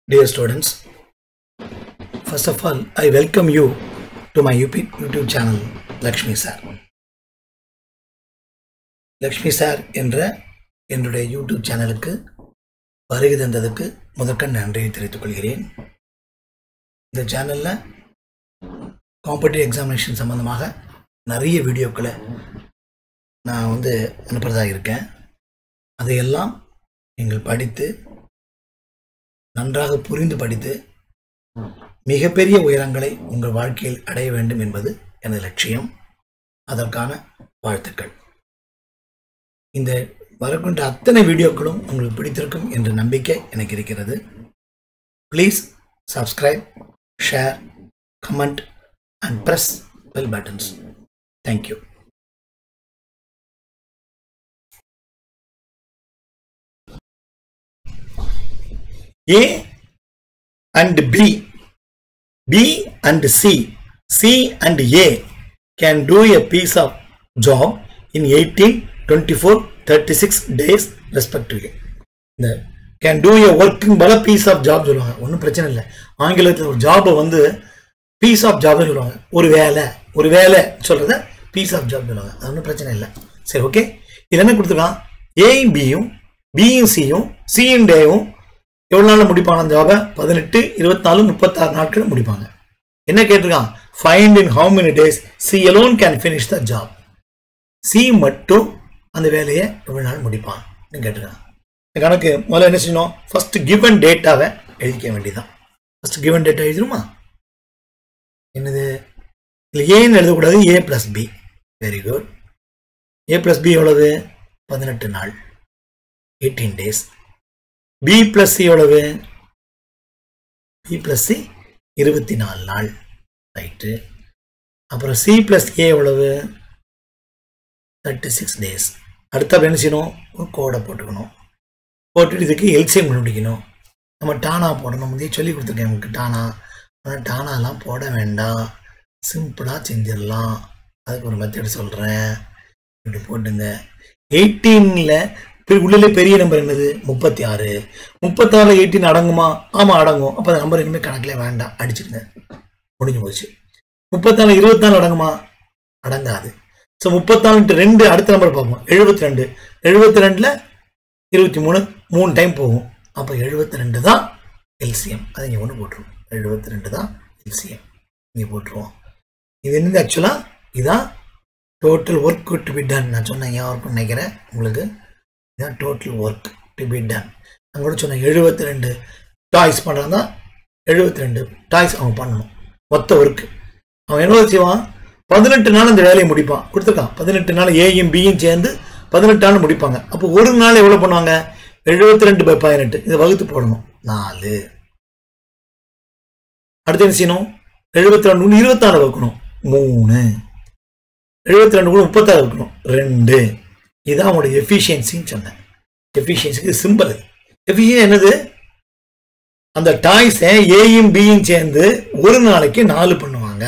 Dear students, first of all, I welcome you to my UP YouTube channel, Lakshmi Sir. Lakshmi sir என்ற என்னுடைய YouTube சேனலுக்கு வருகை தந்ததுக்கு முதற்கண் நன்றியை தெரிவித்துக் கொள்கிறேன் இந்த சேனலில் காம்படிட்டிவ் எக்ஸாமினேஷன் சம்மந்தமாக நிறைய வீடியோக்களை நான் வந்து அனுப்புகிறதா இருக்கேன் அதையெல்லாம் நீங்கள் படித்து நன்றாக புரிந்து படித்து மிகப்பெரிய உயரங்களை உங்கள் வாழ்க்கையில் அடைய வேண்டும் என்பது எனது லட்சியம் அதற்கான வாழ்த்துக்கள் இந்த வரக்கூடிய அத்தனை வீடியோக்களும் உங்களுக்கு பிடித்திருக்கும் என்ற நம்பிக்கை எனக்கு இருக்கிறது please subscribe share comment and press bell buttons thank you A and B, B and C, C and A can do a piece of job in 18, 24, 36 days respectively. இந்த கேன் டூ ஏ ஒர்க்கிங் பல piece of job சொல்லுவாங்க ஒன்றும் பிரச்சனை இல்லை ஆங்கிலத்தில் ஒரு ஜாபை வந்து பீஸ் ஆஃப் ஜாப்னு சொல்லுவாங்க ஒரு வேலை ஒரு வேலை சொல்கிறத பீஸ் ஆஃப் ஜாப் சொல்லுவாங்க அது ஒன்றும் பிரச்சனை இல்லை சரி ஓகே இது என்ன கொடுத்துருக்கான் ஏயும் பியும் பியும் சியும் சியும் டேயும் எவ்வளோ நாளில் முடிப்பாங்க அந்த ஜாபை பதினெட்டு இருபத்தி நாலு முப்பத்தாறு நாட்கள் முடிப்பாங்க என்ன கேட்டிருக்கான் find in how many days C alone can finish the job C மட்டும் அந்த வேலையை எவ்வளோ நாள் முடிப்பான் கேட்டிருக்கான் இந்த கணக்கு முதல்ல என்ன செய்யணும் ஃபர்ஸ்ட் கிவன் டேட்டாவை எழுதிக்க வேண்டியதான் ஃபர்ஸ்ட் கிவன் டேட்டா எழுதிருமா என்னது இல்லை ஏன்னு எழுதக்கூடாது A plus B very good A plus B எவ்வளவு பதினெட்டு நாள் eighteen days B plus C எவ்வளவு பி பிளஸ் சி இருபத்தி நாலு நாள் ரைட்டு அப்புறம் சி பிளஸ் ஏ எவ்வளவு தேர்ட்டி சிக்ஸ் டேஸ் அடுத்த என்ன செய்யணும் ஒரு கோடை போட்டுக்கணும் போட்டுட்டு இதுக்கு எல்சிஎம் கண்டுபிடிக்கணும் நம்ம டானா போடணும் முந்தைய சொல்லி கொடுத்துருக்கேன் உங்களுக்கு டானா ஆனால் டானாலாம் போட வேண்டாம் சிம்பிளாக செஞ்சிடலாம் அதுக்கு ஒரு மெத்தட் சொல்கிறேன் இப்படி போட்டுங்க எயிட்டீனில் உள்ளே பெரிய நம்பர் என்னது முப்பத்தி ஆறு முப்பத்தாறு எயிட்டீன் அடங்குமா ஆமாம் அடங்கும் அப்போ அந்த நம்பர் இனிமேல் கணக்கில் வேண்டாம் அடிச்சிருங்க முடிஞ்சு போச்சு முப்பத்தாறு இருபத்தாலு அடங்குமா அடங்காது ஸோ முப்பத்தாலு ரெண்டு அடுத்த நம்பர் பார்ப்போம் எழுபத்தி ரெண்டு எழுபத்தி ரெண்டில் இருபத்தி மூணு மூணு டைம் போகும் அப்போ எழுபத்தி ரெண்டு தான் எல்சிஎம் அதை இங்கே ஒன்று போட்டுருவோம் எழுபத்தி ரெண்டு தான் எல்சிஎம் இங்கே போட்டுருவோம் இது என்னது ஆக்சுவலாக இதுதான் total work to be done நான் சொன்னேன் ஏன் ஒர்க் நினைக்கிறேன் உங்களுக்கு இதுதான் total work to be done நான் கூட சொன்னேன் எழுபத்தி ரெண்டு டாய்ஸ் பண்ணுறாங்க எழுபத்தி ரெண்டு டாய்ஸ் அவன் பண்ணணும் மொத்த ஒர்க்கு அவன் என்ன செய்வான் பதினெட்டு நாள் அந்த வேலையை முடிப்பான் கொடுத்துருக்கான் பதினெட்டு நாள் ஏயும் பியும் சேர்ந்து பதினெட்டு நாள் முடிப்பாங்க அப்போ ஒரு நாள் எவ்வளோ பண்ணுவாங்க எழுபத்தி ரெண்டு பை பதினெட்டு இதை வகுத்து போடணும் நாலு அடுத்து என்ன செய்யணும் எழுபத்தி ரெண்டு இருபத்தாறு வைக்கணும் மூணு எழுபத்தி ரெண்டு கூட முப்பத்தாறு வைக்கணும் ரெண்டு இதுதான் அவங்களோட எஃபிஷியன்சின்னு சொன்னேன் எஃபிஷியன்சிக்கு சிம்பிள் எஃபிஷியன் என்னது அந்த டாய்ஸை ஏயும் பியும் சேர்ந்து ஒரு நாளைக்கு நாலு பண்ணுவாங்க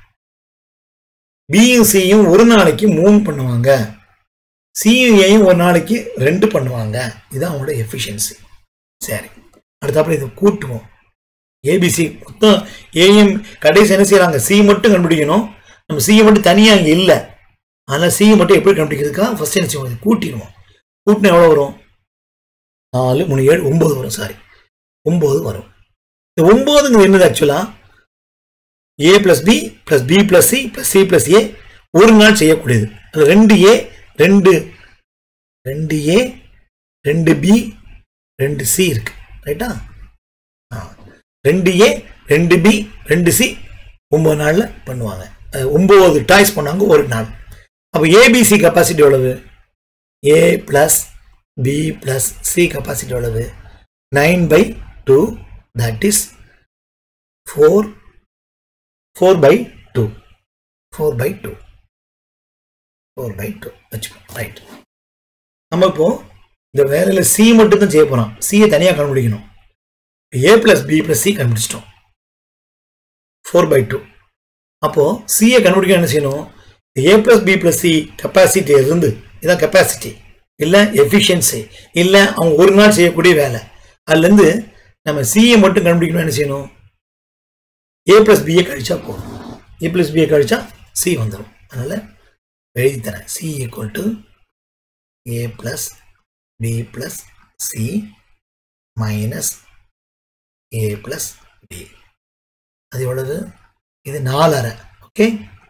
பியும் சியும் ஒரு நாளைக்கு மூணு பண்ணுவாங்க சியும் ஏயும் ஒரு நாளைக்கு ரெண்டு பண்ணுவாங்க இதுதான் அவங்களோட எஃபிஷியன்சி சரி அடுத்தாப்புல இதை கூட்டுவோம் ஏபிசி மொத்தம் ஏஎம் கடைசி என்ன செய்யறாங்க சி மட்டும் கண்டுபிடிக்கணும் நம்ம சியை மட்டும் தனியாக அங்கே இல்லை அதனால் சியை மட்டும் எப்படி கண்டுபிடிக்கிறதுக்கா ஃபர்ஸ்ட் என்ன செய்வோம் கூட்டிடுவோம் கூட்டினா எவ்வளோ வரும் நாலு மூணு ஏழு ஒம்பது வரும் சாரி ஒம்பது வரும் இந்த ஒம்பதுங்கிறது என்னது ஆக்சுவலாக A plus B plus B plus C plus C plus A ஒரு நாள் செய்யக்கூடியது அது ரெண்டு ஏ ரெண்டு ரெண்டு ஏ ரெண்டு பி ரெண்டு சி இருக்கு ரைட்டா ரெண்டு ஏ ரெண்டு பி ரெண்டு சி ஒம்பது நாளில் பண்ணுவாங்க ஒம்பது டாய்ஸ் பண்ணாங்க ஒரு நாள் அப்போ ஏபிசி கெப்பாசிட்டி எவ்வளவு A plus B plus C capacity எவ்வளவு nine by two that is four four by two four by two four by two வச்சுக்கோ ரைட் நம்ம இப்போ இந்த வேலையில் சி மட்டும் தான் செய்ய போகிறோம் சியை தனியாக கண்டுபிடிக்கணும் A plus B plus C கண்டுபிடிச்சிட்டோம் ஃபோர் பை டூ அப்போது சியை கண்டுபிடிக்க என்ன செய்யணும் A plus B plus C capacity இருந்து இதான் கெப்பாசிட்டி இல்லை எஃபிஷியன்சி இல்லை அவங்க ஒரு நாள் செய்யக்கூடிய வேலை அதுலேருந்து நம்ம சிஏ மட்டும் கண்டுபிடிக்கணும் என்ன செய்யணும் ஏ பிளஸ் பிஏ கழிச்சா போதும் ஏ பிளஸ் பிஏ கழிச்சா சி வந்துடும் அதனால் எழுதி தரேன் C equal to A plus B plus C minus A plus B அது எவ்வளவு இது நாலரை okay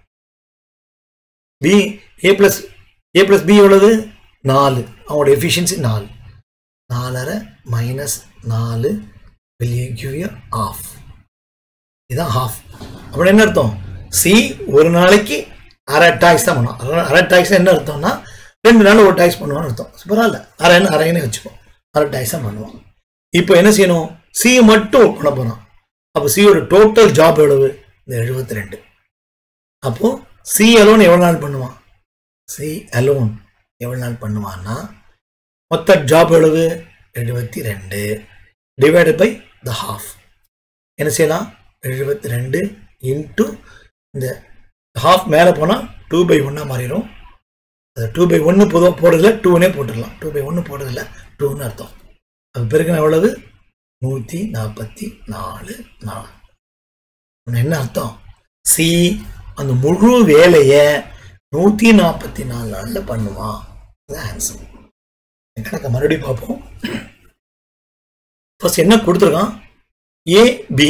B A plus A plus B எவ்வளவு நாலு அவங்களோட எஃபிஷியன்சி நாலு நாலரை மைனஸ் நாலு will give you half இதுதான் ஹாஃப் அப்படி என்ன அர்த்தம் சி ஒரு நாளைக்கு அரை டாக்ஸ் தான் பண்ணுவோம் அரை- அரை டாக்ஸ் என்ன அர்த்தம்னா ரெண்டு நாள் ஒரு டாக்ஸ் பண்ணுவான்னு அர்த்தம் பரவாயில்ல அரைன்னு அரைன்னு வச்சுப்போம் அரை டாக்ஸ் தான் பண்ணுவோம் இப்போ என்ன செய்யணும் சி மட்டும் பண்ண போகிறோம் அப்போ சியோட டோட்டல் ஜாப் எவ்வளவு இந்த எழுபத்தி ரெண்டு அப்போ சி அலோன் எவ்வளோ நாள் பண்ணுவான் சி அலோன் எவ்வளோ நாள் பண்ணுவான்னா மொத்த ஜாப் எவ்வளவு எழுபத்தி ரெண்டு டிவைடட் பை த ஹாஃப் என்ன செய்யலாம் எழுபத்தி ரெண்டு இன்ட்டு இந்த ஹாஃப் மேலே போனால் டூ பை ஒன்னாக மாறிடும் அது டூ பை ஒன்று பொதுவாக போடுறதில்ல டூனே போட்டுடலாம் டூ பை ஒன்று போடுறதில்ல டூன்னு அர்த்தம் அது பிறகு எவ்வளவு நூற்றி நாற்பத்தி நாலு நாலு இன்னும் என்ன அர்த்தம் சி அந்த முழு வேலையை நூற்றி நாற்பத்தி நாலு நாளில் பண்ணுவான் அதுதான் ஆன்சர் கணக்கை மறுபடியும் பார்ப்போம் ஃபர்ஸ்ட் என்ன கொடுத்துருக்கான் ஏ பி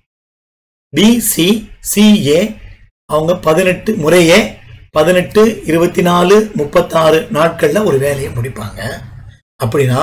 பிசி சிஏ அவங்க பதினெட்டு முறையே பதினெட்டு இருபத்தி நாலு முப்பத்தாறு நாட்களில் ஒரு வேலையை முடிப்பாங்க அப்படின்னா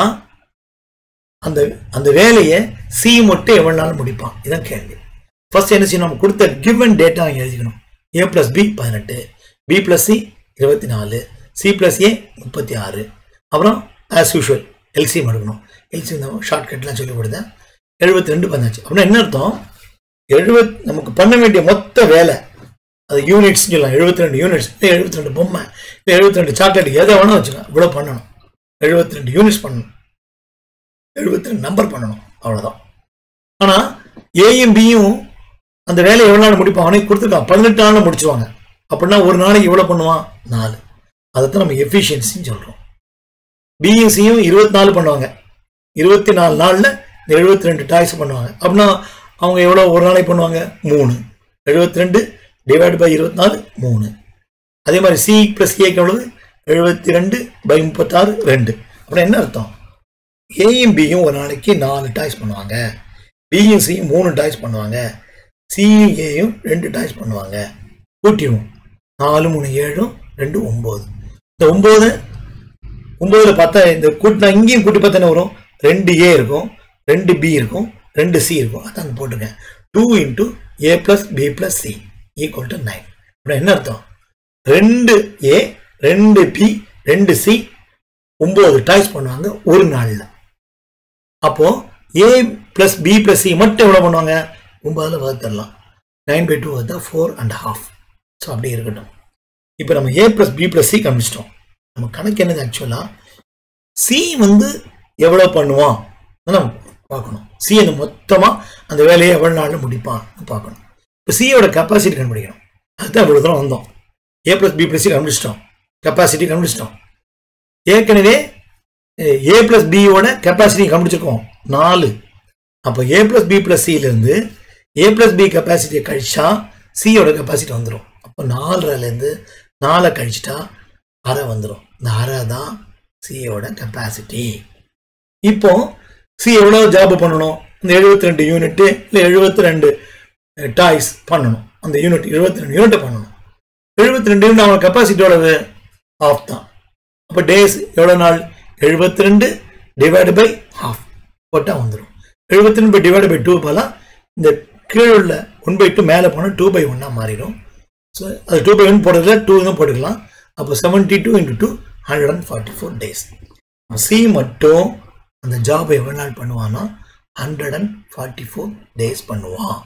அந்த அந்த வேலையை சி மட்டும் எவ்வளவு நாள் முடிப்பான் இதான் கேள்வி ஃபர்ஸ்ட் என்ன செய்யணும் நம்ம கொடுத்த கிவன் டேட்டா எழுதிக்கணும் ஏ பிளஸ் பி பதினெட்டு பி பிளஸ் சி இருபத்தி நாலு சி பிளஸ் ஏ முப்பத்தி ஆறு அப்புறம் ஆஸ் யூஷுவல் எல்சிஎம் எடுக்கணும் எல்சிஎம் ஷார்ட்கட்லாம் சொல்லி கொடுத்தேன் எழுபத்தி ரெண்டு பண்ணாச்சு அப்படின்னா என்ன அர்த்தம் எழுபத் நமக்கு பண்ண வேண்டிய மொத்த வேலை அது யூனிட்ஸ் சொல்லலாம் எழுபத்தி ரெண்டு யூனிட்ஸ் எழுபத்தி ரெண்டு பொம்மை இல்லை எழுபத்தி ரெண்டு சாக்லேட் எதை வேணால் வச்சுக்கலாம் இவ்வளோ பண்ணணும் எழுபத்தி ரெண்டு யூனிட்ஸ் பண்ணணும் எழுபத்தி ரெண்டு நம்பர் பண்ணணும் அவ்வளோதான் ஆனால் ஏயும் பியும் அந்த வேலையை எவ்வளோ நாள் முடிப்பான் அவனே கொடுத்துருக்கான் பதினெட்டு நாளில் முடிச்சுவாங்க அப்படின்னா ஒரு நாளைக்கு எவ்வளோ பண்ணுவான் நாலு அதைத்தான் நம்ம எஃபிஷியன்சின்னு சொல்கிறோம் பியும் சியும் இருபத்தி நாலு பண்ணுவாங்க இருபத்தி நாலு நாளில் இந்த எழுபத்தி ரெண்டு டாய்ஸ் பண்ணுவாங்க அப்படின்னா அவங்க எவ்வளோ ஒரு நாளைக்கு பண்ணுவாங்க மூணு எழுபத்தி ரெண்டு டிவைட் பை இருபத்தி நாலு மூணு அதே மாதிரி சி ப்ளஸ் ஏக்கு எவ்வளவு எழுபத்தி ரெண்டு பை முப்பத்தாறு ரெண்டு அப்படின்னா என்ன அர்த்தம் ஏயும் பியும் ஒரு நாளைக்கு நாலு டாய்ஸ் பண்ணுவாங்க பியும் சியும் மூணு டாய்ஸ் பண்ணுவாங்க சியும் ஏயும் ரெண்டு டாய்ஸ் பண்ணுவாங்க கூட்டிடுவோம் நாலு மூணு ஏழும் ரெண்டு ஒம்பது இந்த ஒம்பது ஒம்பதுல பார்த்தா இந்த கூட்டினா இங்கேயும் கூட்டி பார்த்தா என்ன வரும் ரெண்டு ஏ இருக்கும் ரெண்டு பி இருக்கும் ரெண்டு சி இருக்கும் அதான் அங்கே போட்டிருக்கேன் two into A plus B plus C equal to nine அப்படின்னா என்ன அர்த்தம் ரெண்டு ஏ ரெண்டு பி ரெண்டு சி ஒம்பது டாய்ஸ் பண்ணுவாங்க ஒரு நாளில் அப்போ A plus B plus C மட்டும் எவ்வளோ பண்ணுவாங்க ஒன்பதில் வகுத்துடலாம் நைன் பை டூ வகுத்தா ஃபோர் அண்ட் ஹாஃப் ஸோ அப்படியே இருக்கட்டும் இப்போ நம்ம A plus B plus C கண்டுச்சிட்டோம் நம்ம கணக்கு என்னது ஆக்சுவலாக சி வந்து எவ்வளோ பண்ணுவான் நம்ம பார்க்கணும் சி அந்த மொத்தமாக அந்த வேலையை எவ்வளோ நாளில் முடிப்பான்னு பார்க்கணும் இப்போ சியோட கெப்பாசிட்டி கண்டுபிடிக்கணும் அதுதான் இவ்வளோ தூரம் வந்தோம் A plus B plus C கண்டுபிடிச்சிட்டோம் கெப்பாசிட்டி கண்டுபிடிச்சிட்டோம் ஏற்கனவே ஏ பிளஸ் பியோட கெப்பாசிட்டி கண்டுபிடிச்சிருக்கோம் நாலு அப்போ ஏ பிளஸ் பி பிளஸ் சியிலேருந்து ஏ பிளஸ் பி கெப்பாசிட்டியை கழிச்சா சியோட கெப்பாசிட்டி வந்துடும் அப்போ நாலரைலேருந்து நாலை கழிச்சிட்டா அரை வந்துடும் இந்த அரை தான் சியோட கெப்பாசிட்டி இப்போ சி எவ்வளோ ஜாப் பண்ணணும் இந்த எழுபத்தி ரெண்டு யூனிட்டு இல்லை எழுபத்தி ரெண்டு டாய்ஸ் பண்ணணும் அந்த யூனிட் எழுபத்தி ரெண்டு யூனிட்டை பண்ணணும் எழுபத்தி ரெண்டு யூனிட் அவன் கெப்பாசிட்டி எவ்வளவு ஆஃப் தான் அப்போ டேஸ் எவ்வளோ நாள் எழுபத்தி ரெண்டு டிவைடு பை ஹாஃப் போட்டால் வந்துடும் எழுபத்தி ரெண்டு பை டிவைடு பை டூ போலாம் இந்த கீழே உள்ள ஒன் பை டூ மேலே போனால் டூ பை ஒன்னாக மாறிடும் ஸோ அது டூ பை ஒன் போடுறதுல டூ தான் போட்டுக்கலாம் அப்போ seventy two into two hundred and forty four days சி மட்டும் அந்த ஜாபை எவ்வளோ நாள் பண்ணுவான்னா hundred and forty four days பண்ணுவான்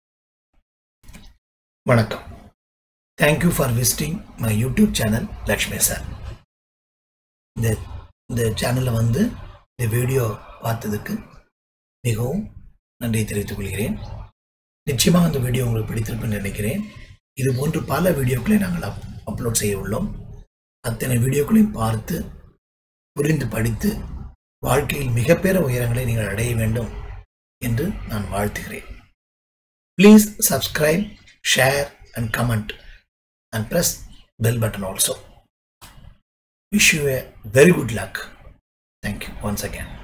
வணக்கம் thank you for visiting my YouTube channel Lakshmi sir இந்த இந்த சேனலில் வந்து இந்த வீடியோ பார்த்ததுக்கு மிகவும் நன்றி தெரிவித்துக் கொள்கிறேன் நிச்சயமாக அந்த வீடியோ உங்களுக்கு பிடித்திருக்குன்னு நினைக்கிறேன் இது போன்று பல வீடியோக்களை நாங்கள் அப் அப்லோட் செய்ய உள்ளோம் அத்தனை வீடியோக்களையும் பார்த்து புரிந்து படித்து வாழ்க்கையில் மிகப்பெரிய உயரங்களை நீங்கள் அடைய வேண்டும் என்று நான் வாழ்த்துகிறேன் please subscribe share and comment and press bell button also wish you a very good luck thank you once again